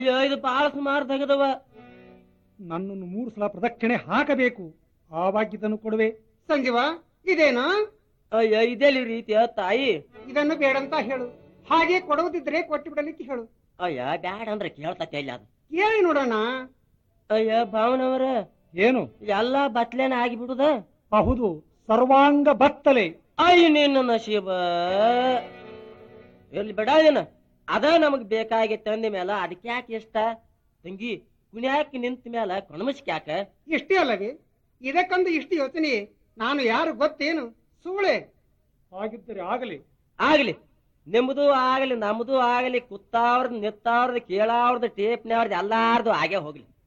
ಅಯ್ಯೋ ಇದು ಬಾಳ ಸುಮಾರು ತೆಗೆದವ ನನ್ನನ್ನು ಮೂರು ಸಲ ಪ್ರದಕ್ಷಿಣೆ ಹಾಕಬೇಕು ಆವಾಗ ಇದನ್ನು ಕೊಡುವೆ ಸಂಜೀವ ಇದೇನಾ ಅಯ್ಯೋ ಇದೆಲ್ಲಿ ರೀತಿಯ ತಾಯಿ ಇದನ್ನು ಬೇಡಂತ ಹೇಳು ಹಾಗೆ ಕೊಡುವುದಿದ್ರೆ ಕೊಟ್ಟು ಬಿಡಲಿಕ್ಕೆ ಹೇಳು ಅಯ್ಯ ಬ್ಯಾಡ ಅಂದ್ರೆ ಕೇಳ್ತೈತೆ ಇಲ್ಲ ಅದು ಕೇಳಿ ನೋಡೋಣ ಅಯ್ಯ ಭಾವನವರ ಏನು ಎಲ್ಲ ಬತ್ಲೇನ ಆಗಿಬಿಡುದ ಬಹುದು ಸರ್ವಾಂಗ ಬತ್ತಲೆ ಅಯ್ಯ ನಿನ್ನ ನಶೀಬ ಇರ್ಲಿ ಬಿಡ ಇದನ್ನ ಅದ ನಮಗ್ ಬೇಕಾಗಿತ್ತು ಅಂದ ಮೇಲೆ ಅದಕ್ಕೆ ಯಾಕೆ ಇಷ್ಟ ತಂಗಿ ಕುಣ್ಯಾಕಿ ನಿಂತ ಮೇಲೆ ಕೊಣಮಸ್ಕ್ ಯಾಕ ಇಷ್ಟೇ ಅಲ್ಲವೇ ಇದಕ್ಕೊಂದು ಇಷ್ಟು ಯೋಚನೆ ನಾನು ಯಾರು ಗೊತ್ತೇನು ಸೂಳೆ ಹಾಗಿದ್ದರೆ ಆಗಲಿ ಆಗ್ಲಿ ನಿಮ್ದು ಆಗಲಿ ನಮ್ದು ಆಗಲಿ ಕುತ್ತಾವ್ರದ್ ನಿತ್ತಾವ್ರದ್ ಕೇಳಾವ್ರದ್ ಟೇಪ್ನವ್ರದ್ ಎಲ್ಲಾರ್ದು ಆಗೇ ಹೋಗ್ಲಿ